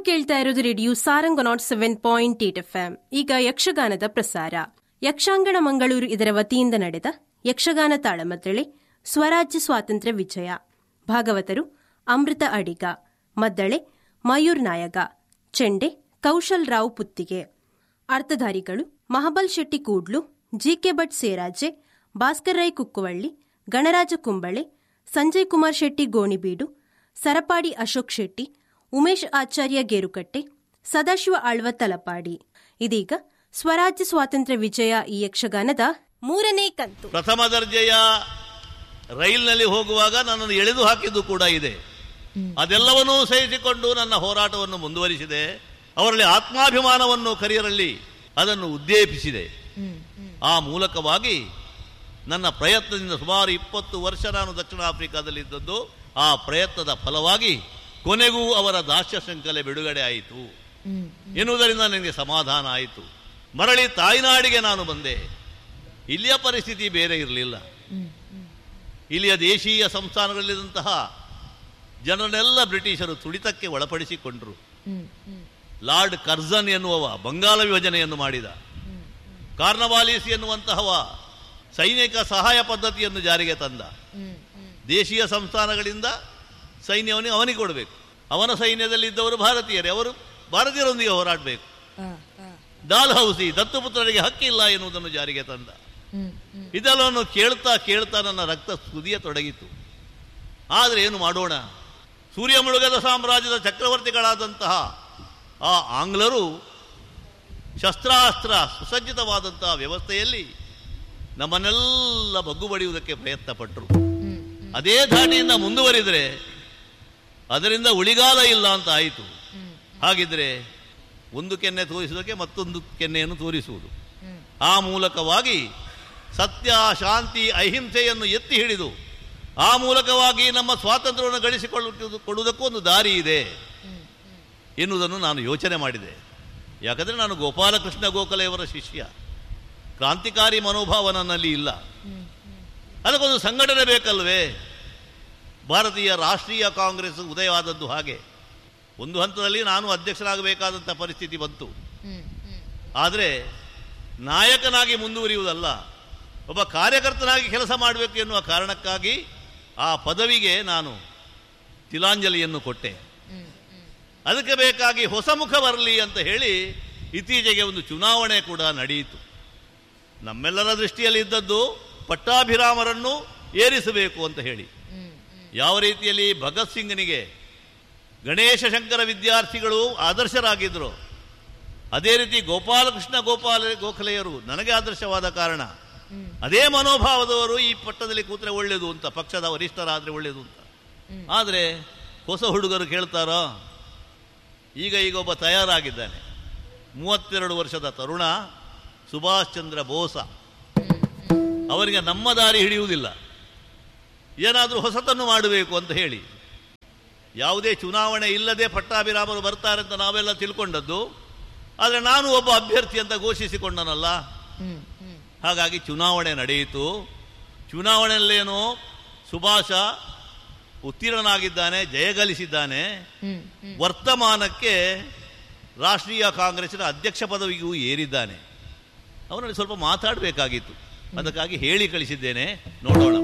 ನೀವು ಕೇಳ್ತಾ ಇರೋದು radio Sarang nought seven point eight F M ಈಗ ಯಕ್ಷಗಾನದ ಪ್ರಸಾರ ಯಕ್ಷಾಂಗಣ ಮಂಗಳೂರು ಇದರ ವತಿಯಿಂದ ನಡೆದ ಯಕ್ಷಗಾನ ತಾಳಮದ್ದಳೆ ಸ್ವರಾಜ್ಯ ಸ್ವಾತಂತ್ರ್ಯ ವಿಜಯ ಭಾಗವತರು ಅಮೃತ ಅಡಿಗ ಮದ್ದಳೆ ಮಯೂರ್ ನಾಯಗ ಚೆಂಡೆ ಕೌಶಲ್ ರಾವ್ ಪುತ್ತಿಗೆ ಅರ್ಥಧಾರಿಗಳು ಮಹಬಲ್ ಶೆಟ್ಟಿ ಕೂಡ್ಲು ಜಿಕೆ ಭಟ್ ಸೇರಾಜೆ ಭಾಸ್ಕರ್ ರೈ ಕುಕ್ಕುವಳ್ಳಿ ಗಣರಾಜ ಕುಂಬಳೆ ಸಂಜಯ್ ಕುಮಾರ್ ಶೆಟ್ಟಿ ಗೋಣಿಬೀಡು ಸರಪಾಡಿ ಅಶೋಕ್ ಶೆಟ್ಟಿ ಉಮೇಶ್ ಆಚಾರ್ಯ ಗೇರುಕಟ್ಟೆ ಸದಾಶಿವ ಆಳ್ವ ತಲಪಾಡಿ ಇದೀಗ ಸ್ವರಾಜ್ಯ ಸ್ವಾತಂತ್ರ್ಯ ವಿಜಯ ಈ ಯಕ್ಷಗಾನದ ಮೂರನೇ ಕಂತು ಪ್ರಥಮ ದರ್ಜೆಯ ರೈಲ್ನಲ್ಲಿ ಹೋಗುವಾಗ ನನ್ನನ್ನು ಎಳೆದು ಹಾಕಿದ್ದು ಕೂಡ ಇದೆ ಅದೆಲ್ಲವನ್ನೂ ಸಹಿಸಿಕೊಂಡು ನನ್ನ ಹೋರಾಟವನ್ನು ಮುಂದುವರಿಸಿದೆ ಅವರಲ್ಲಿ ಆತ್ಮಾಭಿಮಾನವನ್ನು ಕರಿಯರಲ್ಲಿ ಅದನ್ನು ಉದ್ದೇಪಿಸಿದೆ ಆ ಮೂಲಕವಾಗಿ ನನ್ನ ಪ್ರಯತ್ನದಿಂದ ಸುಮಾರು ಇಪ್ಪತ್ತು ವರ್ಷ ನಾನು ದಕ್ಷಿಣ ಆಫ್ರಿಕಾದಲ್ಲಿದ್ದದ್ದು ಆ ಪ್ರಯತ್ನದ ಫಲವಾಗಿ ಕೊನೆಗೂ ಅವರ ದಾಸ್ಯ ಶೃಂಖಲೆ ಬಿಡುಗಡೆ ಆಯಿತು ಎನ್ನುವುದರಿಂದ ನನಗೆ ಸಮಾಧಾನ ಆಯಿತು ಮರಳಿ ತಾಯ್ನಾಡಿಗೆ ನಾನು ಬಂದೆ ಇಲ್ಲಿಯ ಪರಿಸ್ಥಿತಿ ಬೇರೆ ಇರಲಿಲ್ಲ ಇಲ್ಲಿಯ ದೇಶೀಯ ಸಂಸ್ಥಾನಗಳಲ್ಲಿದ್ದಂತಹ ಜನರನ್ನೆಲ್ಲ ಬ್ರಿಟಿಷರು ತುಳಿತಕ್ಕೆ ಒಳಪಡಿಸಿಕೊಂಡರು ಲಾರ್ಡ್ ಕರ್ಜನ್ ಎನ್ನುವವ ಬಂಗಾಳ ವಿಭಜನೆಯನ್ನು ಮಾಡಿದ ಕಾರ್ನವಾಲಿಸ್ ಎನ್ನುವಂತಹವ ಸೈನಿಕ ಸಹಾಯ ಪದ್ಧತಿಯನ್ನು ಜಾರಿಗೆ ತಂದ ದೇಶೀಯ ಸಂಸ್ಥಾನಗಳಿಂದ ಸೈನ್ಯವನ್ನು ಅವನಿಗೆ ಕೊಡಬೇಕು ಅವನ ಸೈನ್ಯದಲ್ಲಿದ್ದವರು ಭಾರತೀಯರೇ ಅವರು ಭಾರತೀಯರೊಂದಿಗೆ ಹೋರಾಡಬೇಕು ಡಾಲ್ ಹೌಸಿ ದತ್ತುಪುತ್ರರಿಗೆ ಹಕ್ಕಿಲ್ಲ ಎನ್ನುವುದನ್ನು ಜಾರಿಗೆ ತಂದ ಇದೆಲ್ಲವನ್ನು ಕೇಳ್ತಾ ಕೇಳ್ತಾ ನನ್ನ ರಕ್ತ ಸುದಿಯ ತೊಡಗಿತು ಆದರೆ ಏನು ಮಾಡೋಣ ಸೂರ್ಯ ಮುಳುಗದ ಸಾಮ್ರಾಜ್ಯದ ಚಕ್ರವರ್ತಿಗಳಾದಂತಹ ಆ ಆಂಗ್ಲರು ಶಸ್ತ್ರಾಸ್ತ್ರ ಸುಸಜ್ಜಿತವಾದಂತಹ ವ್ಯವಸ್ಥೆಯಲ್ಲಿ ನಮ್ಮನ್ನೆಲ್ಲ ಬಗ್ಗು ಬಡಿಯುವುದಕ್ಕೆ ಪ್ರಯತ್ನ ಪಟ್ಟರು ಅದೇ ಧಾಟಿಯಿಂದ ಮುಂದುವರಿದರೆ ಅದರಿಂದ ಉಳಿಗಾಲ ಇಲ್ಲ ಅಂತ ಆಯಿತು ಹಾಗಿದ್ರೆ ಒಂದು ಕೆನ್ನೆ ತೋರಿಸುವುದಕ್ಕೆ ಮತ್ತೊಂದು ಕೆನ್ನೆಯನ್ನು ತೋರಿಸುವುದು ಆ ಮೂಲಕವಾಗಿ ಸತ್ಯ ಶಾಂತಿ ಅಹಿಂಸೆಯನ್ನು ಎತ್ತಿ ಹಿಡಿದು ಆ ಮೂಲಕವಾಗಿ ನಮ್ಮ ಸ್ವಾತಂತ್ರ್ಯವನ್ನು ಗಳಿಸಿಕೊಳ್ಳುವುದು ಕೊಡುವುದಕ್ಕೂ ಒಂದು ದಾರಿ ಇದೆ ಎನ್ನುವುದನ್ನು ನಾನು ಯೋಚನೆ ಮಾಡಿದೆ ಯಾಕಂದರೆ ನಾನು ಗೋಪಾಲಕೃಷ್ಣ ಗೋಖಲೆಯವರ ಶಿಷ್ಯ ಕ್ರಾಂತಿಕಾರಿ ಮನೋಭಾವ ನನ್ನಲ್ಲಿ ಇಲ್ಲ ಅದಕ್ಕೊಂದು ಸಂಘಟನೆ ಬೇಕಲ್ವೇ ಭಾರತೀಯ ರಾಷ್ಟ್ರೀಯ ಕಾಂಗ್ರೆಸ್ ಉದಯವಾದದ್ದು ಹಾಗೆ ಒಂದು ಹಂತದಲ್ಲಿ ನಾನು ಅಧ್ಯಕ್ಷರಾಗಬೇಕಾದಂಥ ಪರಿಸ್ಥಿತಿ ಬಂತು ಆದರೆ ನಾಯಕನಾಗಿ ಮುಂದುವರಿಯುವುದಲ್ಲ ಒಬ್ಬ ಕಾರ್ಯಕರ್ತನಾಗಿ ಕೆಲಸ ಮಾಡಬೇಕು ಎನ್ನುವ ಕಾರಣಕ್ಕಾಗಿ ಆ ಪದವಿಗೆ ನಾನು ತಿಲಾಂಜಲಿಯನ್ನು ಕೊಟ್ಟೆ ಅದಕ್ಕೆ ಬೇಕಾಗಿ ಹೊಸ ಮುಖ ಬರಲಿ ಅಂತ ಹೇಳಿ ಇತ್ತೀಚೆಗೆ ಒಂದು ಚುನಾವಣೆ ಕೂಡ ನಡೆಯಿತು ನಮ್ಮೆಲ್ಲರ ದೃಷ್ಟಿಯಲ್ಲಿ ಇದ್ದದ್ದು ಪಟ್ಟಾಭಿರಾಮರನ್ನು ಏರಿಸಬೇಕು ಅಂತ ಹೇಳಿ ಯಾವ ರೀತಿಯಲ್ಲಿ ಭಗತ್ ಸಿಂಗ್ನಿಗೆ ಗಣೇಶ ಶಂಕರ ವಿದ್ಯಾರ್ಥಿಗಳು ಆದರ್ಶರಾಗಿದ್ದರು ಅದೇ ರೀತಿ ಗೋಪಾಲಕೃಷ್ಣ ಗೋಪಾಲ ಗೋಖಲೆಯರು ನನಗೆ ಆದರ್ಶವಾದ ಕಾರಣ ಅದೇ ಮನೋಭಾವದವರು ಈ ಪಟ್ಟದಲ್ಲಿ ಕೂತ್ರೆ ಒಳ್ಳೆಯದು ಅಂತ ಪಕ್ಷದ ವರಿಷ್ಠರಾದರೆ ಒಳ್ಳೆಯದು ಅಂತ ಆದರೆ ಹೊಸ ಹುಡುಗರು ಕೇಳ್ತಾರೋ ಈಗ ಈಗ ಒಬ್ಬ ತಯಾರಾಗಿದ್ದಾನೆ ಮೂವತ್ತೆರಡು ವರ್ಷದ ತರುಣ ಸುಭಾಷ್ ಚಂದ್ರ ಬೋಸ ಅವರಿಗೆ ನಮ್ಮ ದಾರಿ ಹಿಡಿಯುವುದಿಲ್ಲ ಏನಾದರೂ ಹೊಸತನ್ನು ಮಾಡಬೇಕು ಅಂತ ಹೇಳಿ ಯಾವುದೇ ಚುನಾವಣೆ ಇಲ್ಲದೆ ಪಟ್ಟಾಭಿರಾಮರು ಬರ್ತಾರೆ ಅಂತ ನಾವೆಲ್ಲ ತಿಳ್ಕೊಂಡದ್ದು ಆದರೆ ನಾನು ಒಬ್ಬ ಅಭ್ಯರ್ಥಿ ಅಂತ ಘೋಷಿಸಿಕೊಂಡನಲ್ಲ ಹಾಗಾಗಿ ಚುನಾವಣೆ ನಡೆಯಿತು ಚುನಾವಣೆಯಲ್ಲೇನು ಸುಭಾಷ ಉತ್ತೀರ್ಣನಾಗಿದ್ದಾನೆ ಜಯಗಳಿಸಿದ್ದಾನೆ ವರ್ತಮಾನಕ್ಕೆ ರಾಷ್ಟ್ರೀಯ ಕಾಂಗ್ರೆಸ್ಸಿನ ಅಧ್ಯಕ್ಷ ಪದವಿಗೂ ಏರಿದ್ದಾನೆ ಅವನಲ್ಲಿ ಸ್ವಲ್ಪ ಮಾತಾಡಬೇಕಾಗಿತ್ತು ಅದಕ್ಕಾಗಿ ಹೇಳಿ ಕಳಿಸಿದ್ದೇನೆ ನೋಡೋಣ